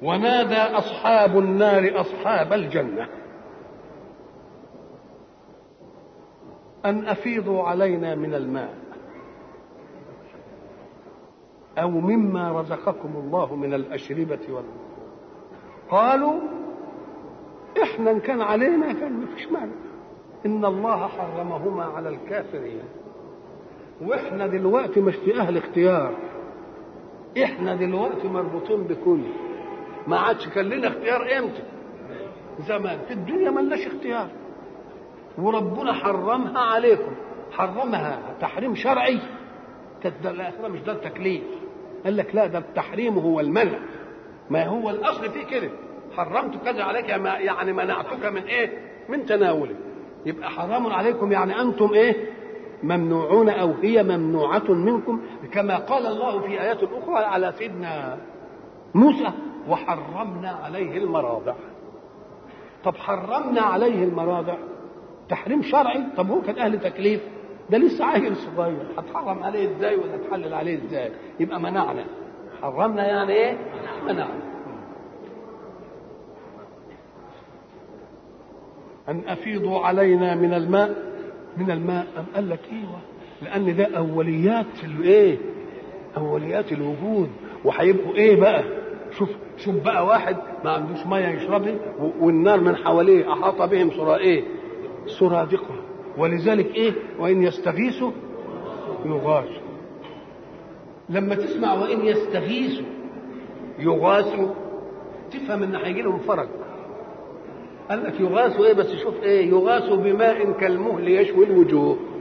ونادى أصحاب النار أصحاب الجنة أن أفيضوا علينا من الماء أو مما رزقكم الله من الأشربة وال قالوا إحنا إن كان علينا كان مفيش مانع إن الله حرمهما على الكافرين وإحنا دلوقتي مش في أهل اختيار إحنا دلوقتي مربوطين بكل ما عادش كان لنا اختيار إمتى زمان في الدنيا ملناش اختيار وربنا حرمها عليكم حرمها تحريم شرعي الاخره مش ده التكليف قال لك لا ده التحريم هو المنع ما هو الاصل فيه كده حرمت كذا عليك يعني منعتك من ايه من تناوله يبقى حرام عليكم يعني انتم ايه ممنوعون او هي ممنوعه منكم كما قال الله في ايات اخرى على سيدنا موسى وحرمنا عليه المراضع طب حرمنا عليه المراضع تحريم شرعي طب هو كان اهل تكليف ده لسه عيل صغير هتحرم عليه ازاي ولا تحلل عليه ازاي يبقى منعنا حرمنا يعني ايه منعنا ان افيضوا علينا من الماء من الماء أم قال لك ايوه لان ده اوليات الايه اوليات الوجود وهيبقوا ايه بقى شوف شوف بقى واحد ما عندوش ميه يشربها والنار من حواليه احاط بهم سرى ايه سرادقه ولذلك ايه وان يستغيثوا يغاثوا لما تسمع وان يستغيثوا يغاثوا تفهم ان هيجي لهم فرج قال لك يغاثوا ايه بس شوف ايه يغاثوا بماء كالمهل يشوي الوجوه